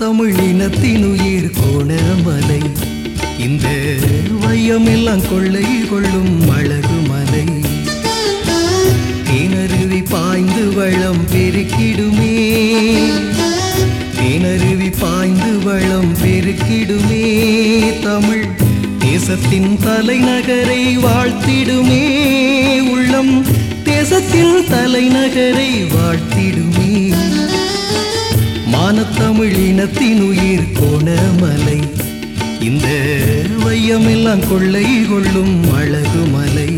மானத்தமிழ் இனத்தினுயிர் கோணமலை இந்த வையமெல்லாம் கொள்ளை கொள்ளும் அழகு மலை தேனருவி பாய்ந்து வளம் பெருக்கிடுமே தேனருவி பாய்ந்து வளம் பெருக்கிடுமே தமிழ் தேசத்தின் தலைநகரை வாழ்த்திடுமே உள்ளம் தேசத்தின் தலைநகரை வாழ்த்திடுமே மானத்தமிழ் இனத்தின் உயிர் கோணமலை இந்த வையமெல்லாம் கொள்ளை கொள்ளும் அழகு மலை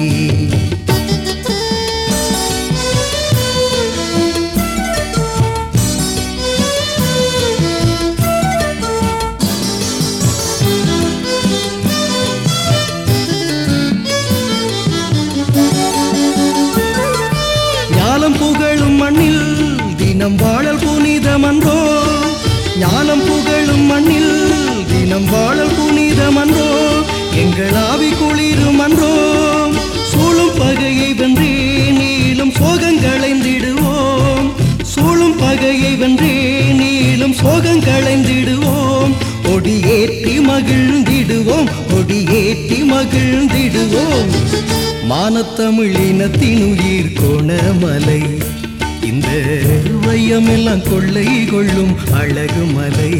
ஞாலம் புகழும் மண்ணில் தினம் வாழல் புனிதமன்றோ ஞானம் புகழும் மண்ணில் தினம் வாழல் புனிதமன்றோ எங்கள் ஆவி குளிரும் அன்றோ சூழும் பகையை வென்றே நீளும் சோகங்களைந்திடுவோம் சூழும் பகையை வென்றே நீளும் சோகங்களைந்திடுவோம் கொடியேற்றி மகிழ்ந்திடுவோம் கொடியேற்றி மகிழ்ந்திடுவோம் மானத்தமிழ் இனத்தின் உயிர் கோணமலை இந்த வையமெல்லாம் கொள்ளை கொள்ளும் அழகு மலை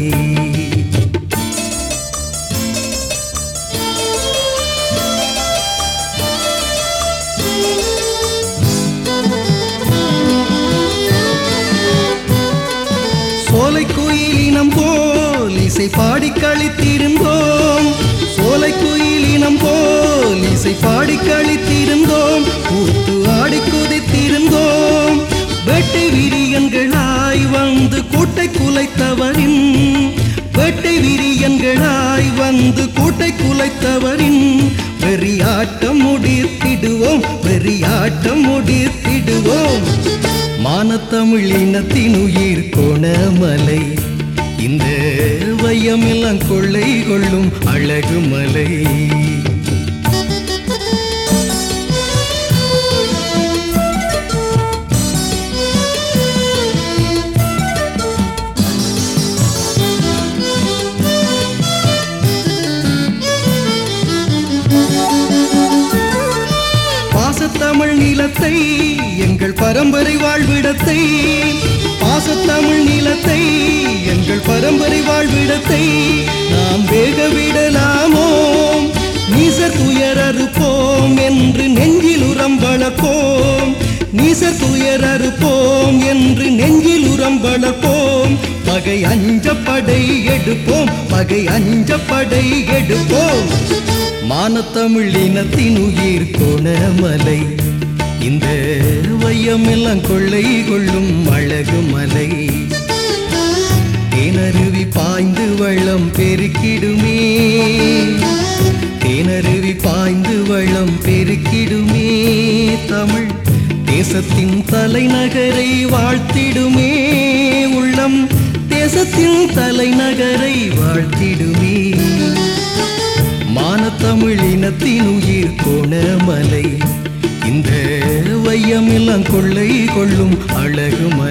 சோலை குயிலினம் போல் இசை பாடி கழித்திருந்தோம் சோலை குயிலினம் போல் இசை பாடி கழித்திருந்தோம் கூத்து ஆடி குதித்திருந்தோம் வேட்டை விரியன்களாய் வந்து கூட்டை குலைத்தவரின் வேட்டை விரியன்களாய் வந்து கூட்டை குலைத்தவரின் வெறியாட்டம் முடித்திடுவோம் வெறியாட்டம் முடித்திடுவோம் மானத்தமிழ் இனத்தின் உயிர் கோணமலை இந்த வையமெல்லாம் கொள்ளை கொள்ளும் அழகு மலை பாசத்தமிழ் நிலத்தை எங்கள் பரம்பரை வாழ்விடத்தை பாசத்தமிழ் நிலத்தை எங்கள் பரம்பரை வாழ்விடத்தை நாம் வேக விடலாமோ நீசர் துயர் அறுப்போம் என்று நெஞ்சில் உரம் வளர்ப்போம் நீசர் துயர் அறுப்போம் என்று நெஞ்சில் உரம் வளர்ப்போம் பகை அஞ்ச படை எடுப்போம் பகை அஞ்ச படை எடுப்போம் மானத்தமிழ் இனத்தின் உயிர் கோணமலை இந்த வையமெல்லாம் கொள்ளை கொள்ளும் அழகு மலை தேனருவி பாய்ந்து வள்ளம் பெருக்கிடுமே தேனருவி பாய்ந்து வள்ளம் பெருக்கிடுமே தமிழ் தேசத்தின் தலைநகரை வாழ்த்திடுமே உள்ளம் தேசத்தின் தலைநகரை வாழ்த்திடுமே மானத்தமிழ் இனத்தின் உயிர் கோணமலை இந்த வையமெல்லாம் கொள்ளை கொள்ளும் அழகு மலை